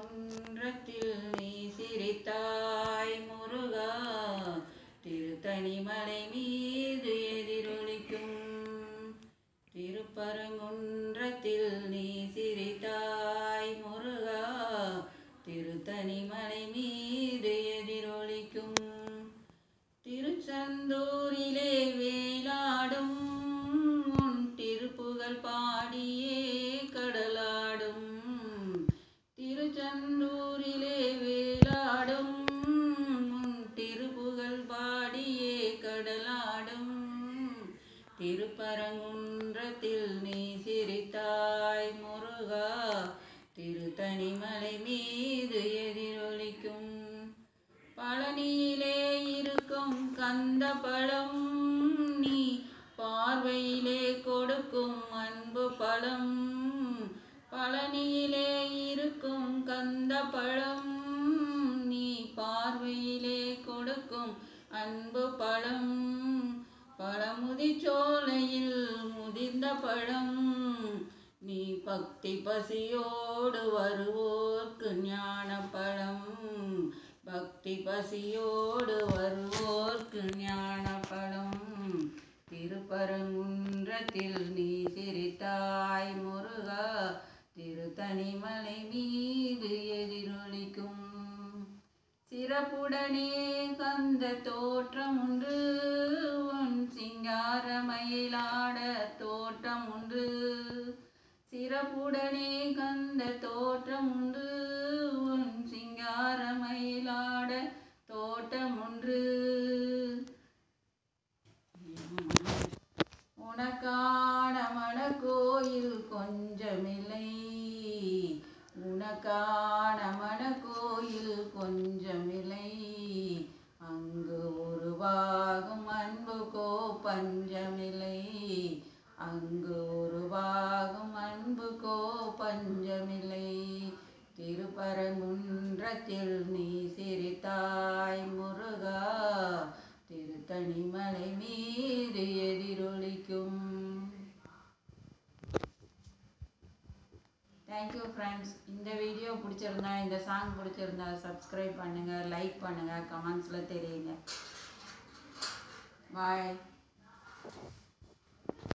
திருப்பரங்குன்றத்தில் நீ சிரித்தாய் முருகா திருத்தணிமலை மீது எதிரொலிக்கும் திருப்பரங்குன்றத்தில் நீ சிரித்தாய் முருகா திருத்தணிமலை மீது எதிரொலிக்கும் திருச்செந்தூரிலே வேலாடும் உன் திருப்புகழ் பாடியே கடலாடும் திருச்செந்தூரிலே வேலாடும் உன் திருப்புகழ் பாடியே கடலாடும் திருப்பரங்குன்றத்தில் நீ சிரித்தாய் முருகா திருத்தணிமலை மீது எதிரொலிக்கும் பழனியிலே இருக்கும் கந்த பழம் நீ பார்வையிலே கொடுக்கும் அன்பு பழம் பழனியிலே இருக்கும் கந்த பழம் நீ பார்வையிலே கொடுக்கும் அன்பு பழம் பழமுதி சோலையில் முதிர்ந்த பழம் நீ பக்தி பசியோடு வருவோர்க்கு ஞான பழம் பக்தி பசியோடு வருவோர்க்கு ஞான பழம் திருப்பரங்குன்றத்தில் நீ சிரித்தாய் முருகா திருத்தணிமலை மீது எதிரொலிக்கும் சிறப்புடனே கந்த தோற்றம் உண்டு உன் சிங்கார மயிலாட தோற்றம் உண்டு சிறப்புடனே கந்த தோற்றம் உண்டு உன் சிங்கார மயிலாட தோட்டம் ஒன்று உனக்கான மனக்கோயில் கொஞ்சமில்லை உனக்கான மனக்கோயில் கொஞ்சமில்லை அங்கு உருவாகும் அன்புக்கோ பஞ்சமில்லை அங்கு உருவாகும் அன்புக்கோ பஞ்சமில்லை திருப்பரங்குன்றத்தில் நீ சிரித்தாய் முருகா திருத்தணிமலை மீது எதிரொலிக்கும் தேங்க்யூ ஃப்ரெண்ட்ஸ் இந்த வீடியோ பிடிச்சிருந்தா இந்த சாங் பிடிச்சிருந்தா சப்ஸ்கிரைப் பண்ணுங்கள் லைக் பண்ணுங்கள் கமெண்ட்ஸில் தெரியுங்க பாய்